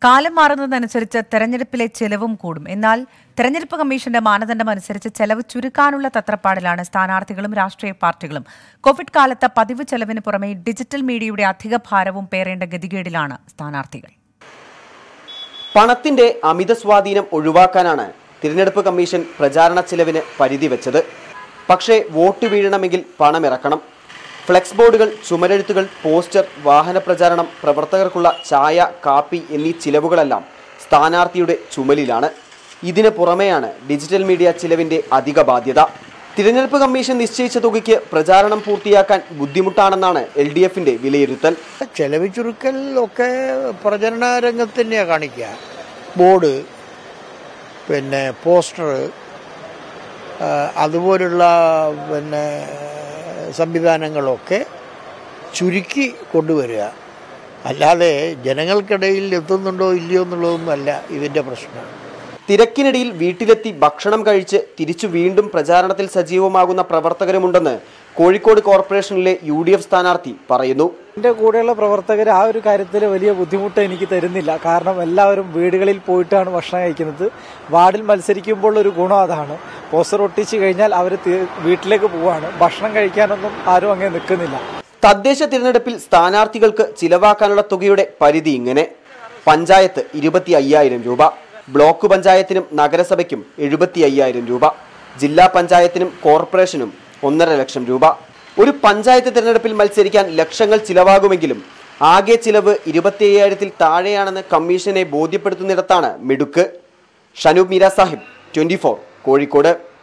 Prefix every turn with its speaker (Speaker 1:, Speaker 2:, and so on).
Speaker 1: കാലം മാറുന്നതനുസരിച്ച് തെരഞ്ഞെടുപ്പിലെ ചെലവും കൂടും എന്നാൽ തെരഞ്ഞെടുപ്പ് കമ്മീഷന്റെ മാനദണ്ഡം അനുസരിച്ച് ചെലവ് ചുരുക്കാനുള്ള തത്രപ്പാടിലാണ് സ്ഥാനാർത്ഥികളും രാഷ്ട്രീയ പാർട്ടികളും കോവിഡ് കാലത്ത് പതിവ് ചെലവിന് പുറമെ ഡിജിറ്റൽ മീഡിയയുടെ അധിക ഭാരവും പേറേണ്ട ഗതികേടിലാണ് സ്ഥാനാർത്ഥികൾ
Speaker 2: പണത്തിന്റെ അമിത സ്വാധീനം ഒഴിവാക്കാനാണ് തിരഞ്ഞെടുപ്പ് കമ്മീഷൻ പ്രചാരണ ചിലവിന് പരിധി വെച്ചത് പക്ഷേ വോട്ട് വീഴണമെങ്കിൽ പണമിറക്കണം ഫ്ലെക്സ് ബോർഡുകൾ ചുമരെഴുത്തുകൾ പോസ്റ്റർ വാഹന പ്രചാരണം പ്രവർത്തകർക്കുള്ള ചായ കാപ്പി എന്നീ ചിലവുകളെല്ലാം സ്ഥാനാർത്ഥിയുടെ ചുമലിലാണ് ഇതിന് പുറമെയാണ് ഡിജിറ്റൽ മീഡിയ ചിലവിന്റെ അധിക ബാധ്യത തിരഞ്ഞെടുപ്പ് കമ്മീഷൻ നിശ്ചയിച്ച തുകയ്ക്ക് പ്രചാരണം പൂർത്തിയാക്കാൻ ബുദ്ധിമുട്ടാണെന്നാണ് എൽ ഡി എഫിന്റെ വിലയിരുത്തൽ
Speaker 3: ചെലവ് ചുരുക്കൽ ഒക്കെ പ്രചരണ രംഗത്ത് തന്നെയാണ് കാണിക്കുക ബോർഡ് പിന്നെ പോസ്റ്റർ അതുപോലുള്ള പിന്നെ സംവിധാനങ്ങളൊക്കെ ചുരുക്കി കൊണ്ടുവരിക അല്ലാതെ ജനങ്ങൾക്കിടയിൽ എത്തുന്നുണ്ടോ ഇല്ലയോ എന്നുള്ളതൊന്നുമല്ല ഇതിൻ്റെ പ്രശ്നം
Speaker 2: തിരക്കിനിടയിൽ വീട്ടിലെത്തി ഭക്ഷണം കഴിച്ച് തിരിച്ചു വീണ്ടും പ്രചാരണത്തിൽ സജീവമാകുന്ന പ്രവർത്തകരുമുണ്ടെന്ന് കോഴിക്കോട് കോർപ്പറേഷനിലെ യു ഡി എഫ് സ്ഥാനാർത്ഥി പറയുന്നു
Speaker 4: എൻ്റെ കൂടെയുള്ള പ്രവർത്തകർ ആ ഒരു കാര്യത്തിൽ വലിയ ബുദ്ധിമുട്ട് എനിക്ക് തരുന്നില്ല കാരണം എല്ലാവരും വീടുകളിൽ പോയിട്ടാണ് ഭക്ഷണം കഴിക്കുന്നത് വാർഡിൽ മത്സരിക്കുമ്പോൾ ഒരു ഗുണം അതാണ് പോസ്റ്റർ ഒട്ടിച്ച് കഴിഞ്ഞാൽ അവർ വീട്ടിലേക്ക് പോവാണ് ഭക്ഷണം കഴിക്കാനൊന്നും ആരും അങ്ങനെ നിൽക്കുന്നില്ല
Speaker 2: തദ്ദേശ തിരഞ്ഞെടുപ്പിൽ സ്ഥാനാർത്ഥികൾക്ക് ചിലവാക്കാനുള്ള തുകയുടെ പരിധി ഇങ്ങനെ പഞ്ചായത്ത് ഇരുപത്തി അയ്യായിരം രൂപ ബ്ലോക്ക് പഞ്ചായത്തിനും നഗരസഭയ്ക്കും എഴുപത്തി അയ്യായിരം രൂപ ജില്ലാ പഞ്ചായത്തിനും കോർപ്പറേഷനും ഒന്നര ലക്ഷം രൂപ ഒരു പഞ്ചായത്ത് തിരഞ്ഞെടുപ്പിൽ മത്സരിക്കാൻ ലക്ഷങ്ങൾ ചിലവാകുമെങ്കിലും ആകെ ചിലവ് ഇരുപത്തി അയ്യായിരത്തിൽ താഴെയാണെന്ന് കമ്മീഷനെ ബോധ്യപ്പെടുത്തുന്നിടത്താണ് മിടുക്ക് ഷനൂബ് മീര സാഹിബ് ട്വന്റി കോഴിക്കോട്